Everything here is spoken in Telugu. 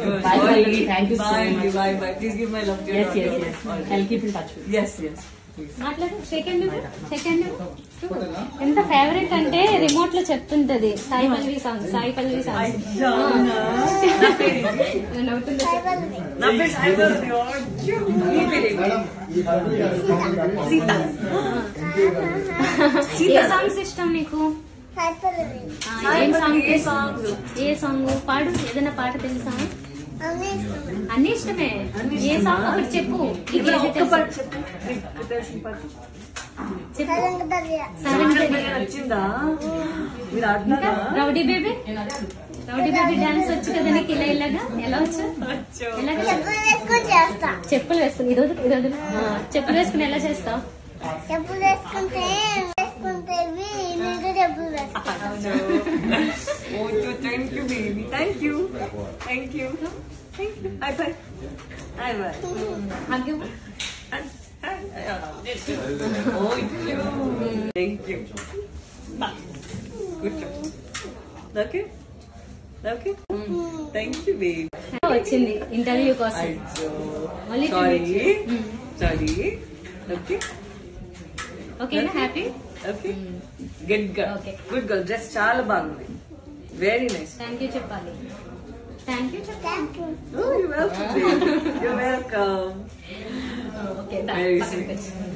Bye, Pallavi. Thank you so Bye, much. Bye, bye. Please give my love to your Yes, yes, daughter. yes. I'll keep in touch with you. Yes, yes. మాట్లాడు సెకండ్ సెకండ్ ఎంత ఫేవరెట్ అంటే రిమోట్ లో చెప్తుంటది సాయి పల్లవి సాంగ్ సాయి పల్లవి సాంగ్ అయ్యా, నా పేరు ఏంటి? నవ్వుతుంది నా పేరు సాయిబాబా. అయ్యో, నీ పేరు ఏంటి? సీత. ఏ సాంగ్స్ ఇష్టం నీకు ఆ, ఏం సాంగ్ ఏ సాంగ్స్? ఏ సాంగ్ పాడు ఏదైనా పాట తెలుసా అన్ని ఇష్టమే ఏ సాంగ్ ఒకటి చెప్పు నీకు ఇప్పుడు ఏది ఒక్క తెలుసు? పాట చెప్పు. నీకు తెలిసిన పాట. చెప్పు సరే, సరే నచ్చిందా మీరు ఇంకా ఆడుతున్నారా rowdy baby rowdy baby dance వచ్చు కదా నీకు ఇలా ఇలాగా ఎలా వచ్చు అచ్చో. ఎలాగ చెప్పులు వేసుకుని ఈరోజు ఈరోజు ఆ, చెప్పులు వేసుకుని ఎలా చేస్తావు చెప్పులు వేసుకుంటే వేసుకుంటే నేను చెప్పులు వేసుకుంటాను Oh, thank you, baby. Thank you. Thank you. Thank you. High five. High five. Hug ఇవ్వు. Oh, you. Thank you. Good job. Okay? Okay? Thank you, baby. వచ్చింది ఇంటర్వ్యూ కోసం మళ్ళీ Sorry. చూపించు. Sorry. Okay? ఓకేనా happy Okay? Good girl. Okay. Good girl. Dress చాలా బాగుంది. Very nice. థ్యాంక్ యూ చెప్పాలి థ్యాంక్ యూ చెప్పాలి thank you Oh, you're welcome, baby. You're welcome. Okay Very పక్కన sweet. పెట్టు.